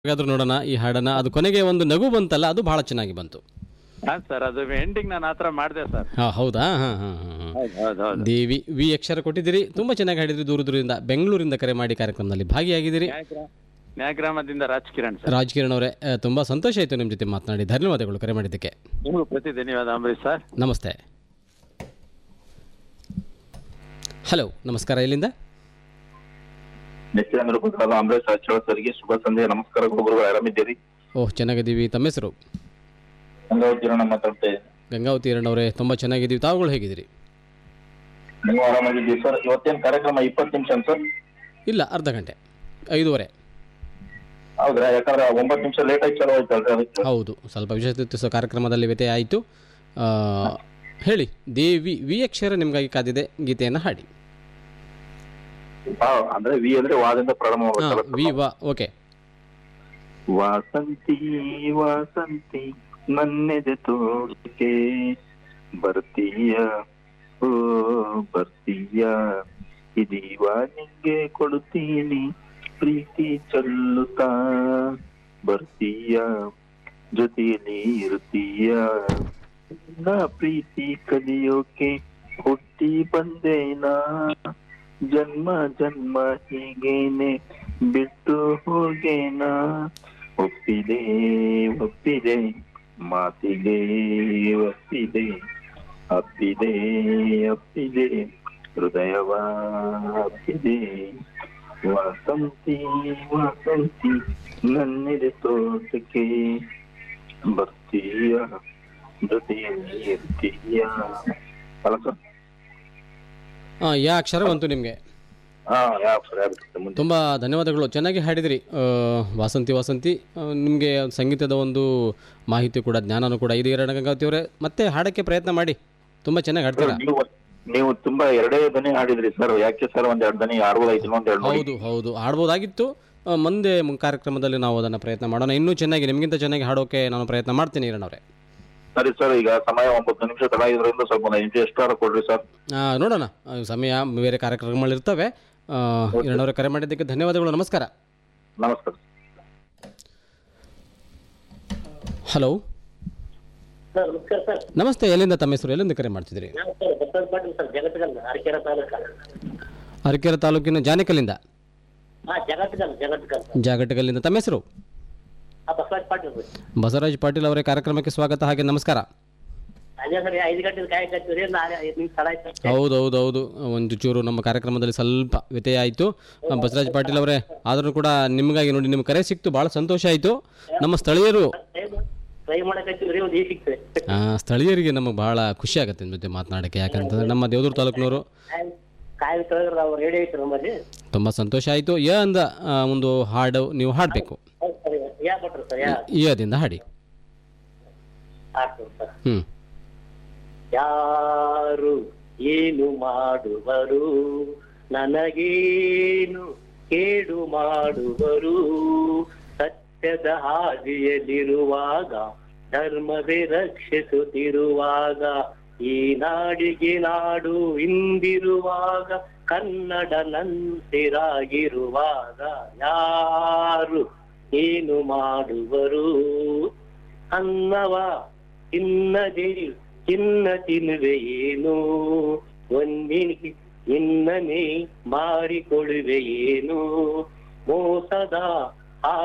ಹಾಗಾದ್ರೂ ನೋಡೋಣ ಈ ಹಾಡನ್ನ ಅದು ಕೊನೆಗೆ ಒಂದು ನಗು ಬಂತಲ್ಲ ಅದು ಬಹಳ ಚೆನ್ನಾಗಿ ಬಂತು ಹಾ ಸರ್ ಅದು ಎಂಡಿಂಗ್ ನಾನು ಆತರ ಮಾಡಿದೆ ಸರ್ ಹಾ ಹೌದಾ ಹಾ ಹಾ ಹಾ ಹಾ ಹೌದು ಹೌದು ಹೌದು ದೇವಿ ವಿ ಅಕ್ಷರ ಕೊಟ್ಟಿದ್ದೀರಿ ತುಂಬಾ ಚೆನ್ನಾಗಿ ಹಾಡಿದ್ರಿ ದೂರ ದೂರದಿಂದ ಬೆಂಗಳೂರಿಂದ ಕರೆ ಮಾಡಿ ಕಾರ್ಯಕ್ರಮದಲ್ಲಿ ಭಾಗಿಯಾಗಿದ್ದೀರಿ ನ್ಯಾಯಗ್ರಾಮ ನ್ಯಾಯಗ್ರಾಮದಿಂದ ರಾಜ್ ಕಿರಣ್ ಸರ್ ರಾಜ್ ಕಿರಣ್ ಅವರೇ ಆ, ತುಂಬಾ ಸಂತೋಷ ಆಯಿತು ನಿಮ್ಮ ಜೊತೆ ಮಾತನಾಡಿ ಧನ್ಯವಾದಗಳು ಕರೆ ಮಾಡಿದ್ದಕ್ಕೆ ನಿಮಗೂ ಪ್ರತಿ ಧನ್ಯವಾದ ಅಂಬರೀಶ್ ಸರ್ ನಮಸ್ತೆ ಹಲೋ ನಮಸ್ಕಾರ ಇಲ್ಲಿಂದ ನೆಚ್ಚಿನ ನಿರೂಪಕರಾದ ಅಂಬರೀಶ್ ರಾಜಚೋಳ ಸರ್ಗೆ ಶುಭ ಸಂಧ್ಯೆ ನಮಸ್ಕಾರ ಗುರುಗಳು ಆರಾಮಿದ್ದೀರಿ ಓಹ್ ಚೆನ್ನಾಗಿದ್ದೀವಿ ತಮ್ಮ ಹೆಸರು ಗಂಗಾವತಿರಣ್ಣ ಮಾತಾಡ್ತಾ ಇದ್ದೀನಿ ಗಂಗಾವತಿ ಎರಡನವರೇ ತುಂಬ ಚೆನ್ನಾಗಿದ್ದೀವಿ ತಾವುಗಳು ಹೇಗಿದ್ದೀರಿ ನೀವು ಆರಾಮಾಗಿದ್ದೀವಿ ಸರ್ ಇವತ್ತೇನ್ ಕಾರ್ಯಕ್ರಮ ಇಪ್ಪತ್ತು ನಿಮಿಷ ಸರ್ ಇಲ್ಲ ಅರ್ಧ ಗಂಟೆ ಐದೂವರೆ ಹೌದ್ರಾ ಯಾಕಂದ್ರೆ ಒಂಬತ್ತು ನಿಮಿಷ ಲೇಟ್ ಆಗಿ ಚಲೋ ಆಯ್ತಲ್ರಿ ಅದಕ್ಕೆ ಹೌದು ಸ್ವಲ್ಪ ವಿಶೇಷ ಕಾರ್ಯಕ್ರಮದಲ್ಲಿ ವ್ಯತ್ಯಯ ಆಯಿತು ಆ, ಹೇಳಿ ದೇವಿ ವಿ ಅಕ್ಷರ ನಿಮಗಾಗಿ ಕಾದಿದೆ ಗೀತೆಯನ್ನು ಹಾಡಿ ಹಾ, ಅಂದ್ರೆ ವಿ ಅಂದ್ರೆ ವಾದಿಂದ ಪ್ರಾರಂಭ ಹಾಂ ಮಾಡ್ಬೇಕಲ್ಲ ವಿ ವಾ ಓಕೆ ವಾಸಂತಿ ವಾಸಂತಿ ನನ್ನೆದೆ ತೋಟಕ್ಕೆ ಬರ್ತೀಯ ಓ ಬರ್ತೀಯ ಇದೀವ ನಿಂಗೆ ಕೊಡುತ್ತೀನಿ ಪ್ರೀತಿ ಚಲ್ಲುತ್ತಾ ಬರ್ತೀಯ ಜೊತೆಯಲ್ಲಿ ಇರುತ್ತೀಯ ನಾ ಪ್ರೀತಿ ಕಲಿಯೋಕೆ ಹುಟ್ಟಿ ಬಂದೇನಾ ಜನ್ಮ ಜನ್ಮ ಹೀಗೇನೆ ಬಿಟ್ಟು ಹೋಗೇನಾ ಒಪ್ಪಿದೆ ಒಪ್ಪಿದೆ ಮಾತಿಗೆ ಒಪ್ಪಿದೆ ಅಪ್ಪಿದೆ ಅಪ್ಪಿದೆ ಹೃದಯವ ಅಪ್ಪಿದೆ ವಾಸಂತಿ ವಾಸಂತಿ ನನ್ನೆದೆ ತೋಟಕ್ಕೆ ಬರ್ತೀಯ ಜೊತೆಯಲ್ಲಿ ಇರ್ತೀಯ ಅಲ್ಲ ಸರ್ ಹಾಂ ಯಾ ಅಕ್ಷರ ಬಂತು ನಿಮಗೆ ಹಾ ಯಾವ ಸರ್ ಯಾರು ಮುಂದೆ ತುಂಬ ಧನ್ಯವಾದಗಳು ಚೆನ್ನಾಗಿ ಹಾಡಿದಿರಿ ಆ, ವಾಸಂತಿ ವಾಸಂತಿ ನಿಮಗೆ ಸಂಗೀತದ ಒಂದು ಮಾಹಿತಿ ಕೂಡ ಜ್ಞಾನನೂ ಕೂಡ ಇದೆ ಎರಡು ಗಂಗಾವತಿ ಅವರೇ ಮತ್ತೆ ಹಾಡೋಕ್ಕೆ ಪ್ರಯತ್ನ ಮಾಡಿ ತುಂಬ ಚೆನ್ನಾಗಿ ಹಾಡ್ತೀರಾ ನೀವು ನೀವು ತುಂಬಾ ಎರಡೇ ದನಿ ಹಾಡಿದ್ರಿ ಸರ್ ಯಾಕೆ ಸರ್ ಒಂದ್ ಎರಡು ದನಿ ಆಡ್ಬೋದಾಯ್ತು ಇನ್ನೊಂದ್ ಎರಡು ನೋಡಿ ಹೌದು ಹೌದು ಆಡ್ಬೋದಾಗಿತ್ತು ಆ, ಮುಂದೆ ಮ್- ಕಾರ್ಯಕ್ರಮದಲ್ಲಿ ನಾವು ಅದನ್ನು ಪ್ರಯತ್ನ ಮಾಡೋಣ ಇನ್ನೂ ಚೆನ್ನಾಗಿ ನಿಮಗಿಂತ ಚೆನ್ನಾಗಿ ಹಾಡೋಕೆ ನಾನು ಪ್ರಯತ್ನ ಮಾಡ್ತೀನಿ ಇರಣವ್ರೆ ಸರಿ ಸರ್ ಈಗ ಸಮಯ ಒಂಬತ್ತು ನಿಮಿಷ ತಡ ಇದ್ರಿಂದ ಸ್ವಲ್ಪ ಒಂದು ನಿಮಿಷ ಎಷ್ಟಾರ ಕೊಡ್ರಿ ಸರ್ ನೋಡೋಣ ಆ, ಸಮಯ ಬೇರೆ ಕಾರ್ಯಕ್ರಮಗಳಿರ್ತವೆ ಇರಣವ್ರೆ ಕರೆ ಮಾಡಿದ್ದಕ್ಕೆ ಧನ್ಯವಾದಗಳು ನಮಸ್ಕಾರ ನಮಸ್ಕಾರ ಹಲೋ ಸರ್ ನಮಸ್ಕಾರ ಸರ್ ನಮಸ್ತೆ ಎಲ್ಲಿಂದ ತಮ್ಮ ಹೆಸರು ಎಲ್ಲಿಂದ ಕರೆ ಮಾಡ್ತಿದ್ದೀರಿ ನಾನು ಸರ್ ಬಸವರಾಜ್ ಪಾಟೀಲ್ ಸರ್ ಜಗತ್ಗಲ್ ಅರಕೆರೆ ತಾಲೂಕ ಅರಕೆರೆ ತಾಲೂಕಿನ ಜಾನಿಕಲ್ಲಿಂದ ಹಾ ಜಗತ್ಗಲ್ ಜಗತ್ಗಲ್ ಸರ್ ಜಾಗಟಗಲ್ಲಿಂದ ತಮ್ಮ ಹೆಸರು ಹಾ ಬಸವರಾಜ್ ಪಾಟೀಲ್ ರೀ ಬಸವರಾಜ್ ಪಾಟೀಲ್ ಅವರೇ ಕಾರ್ಯಕ್ರಮಕ್ಕೆ ಸ್ವಾಗತ ಹಾಗೆ ನಮಸ್ಕಾರ ಅದೇ ಸರ್ ಐದು ಗಂಟೆ ಕಾಯಕತ್ತೀವಿ ರೀ ನಾನು ಐದು ನಿಮಿಷ ತಡ ಆಯ್ತು ಅಷ್ಟೇ. ಹೌದು ಹೌದು ಹೌದು ಒಂದು ಚೂರು ನಮ್ಮ ಕಾರ್ಯಕ್ರಮದಲ್ಲಿ ಸ್ವಲ್ಪ ವ್ಯತ್ಯಯ ಆಯಿತು ಬಸವರಾಜ್ ಪಾಟೀಲ್ ಅವರೇ ಆದರೂ ಕೂಡ ನಿಮಗಾಗಿ ನೋಡಿ ನಿಮ್ಮ ಕರೆ ಸಿಕ್ತು ಭಾಳ ಸಂತೋಷ ಆಯಿತು ನಮ್ಮ ಸ್ಥಳೀಯರು ಟ್ರೈ ಮಾಡ್- ಟ್ರೈ ಮಾಡಕತ್ತೀವಿ ರೀ ಒಂದು ಈ ಸಿಕ್ತದೆ ಆ, ಸ್ಥಳೀಯರಿಗೆ ನಮಗೆ ಭಾಳ ಖುಷಿ ಆಗುತ್ತೆ ನಿಮ್ಮ ಜೊತೆ ಮಾತನಾಡೋಕ್ಕೆ ಯಾಕಂತಂದ್ರೆ ನಮ್ಮ ದೇವದೂರು ತಾಲೂಕಿನವರು ಕಾಯಿ ತೊಳೆದ್ರೆ ನಾವು ರೇಡಿಯೋ ಐತೆ ನಮ್ಮಲ್ಲಿ ತುಂಬ ಸಂತೋಷ ಆಯಿತು ಯ ಅಂದ ಆ, ಒಂದು ಹಾಡು ನೀವು ಹಾಡಬೇಕು ಹೌದು ಸರ್ ಯಾ ಕೊಟ್ರು ಸರ್ ಯಾ ಯದಿಂದ ಹಾಡಿ ಆಡ್ತೀವಿ ಸರ್ ಹ್ಞೂ ಯಾರು ಏನು ಮಾಡುವರು ನನಗೇನು ಕೇಡು ಮಾಡುವರು ಸತ್ಯದ ಹಾದಿಯಲ್ಲಿರುವಾಗ ಧರ್ಮವೇ ರಕ್ಷಿಸುತ್ತಿರುವಾಗ ಈ ನಾಡಿಗೆ ನಾಡು ಇಂದಿರುವಾಗ ಕನ್ನಡ ನಂತಿರಾಗಿರುವಾಗ ಯಾರು ಏನು ಮಾಡುವರು ಅನ್ನವ ತಿನ್ನದೆ ಚಿನ್ನ ತಿನ್ನುವೆ ಏನು ಒಂದಿನಿ ಇನ್ನನೆ ಮಾರಿಕೊಳ್ಳುವೆ ಏನು ಮೋಸದ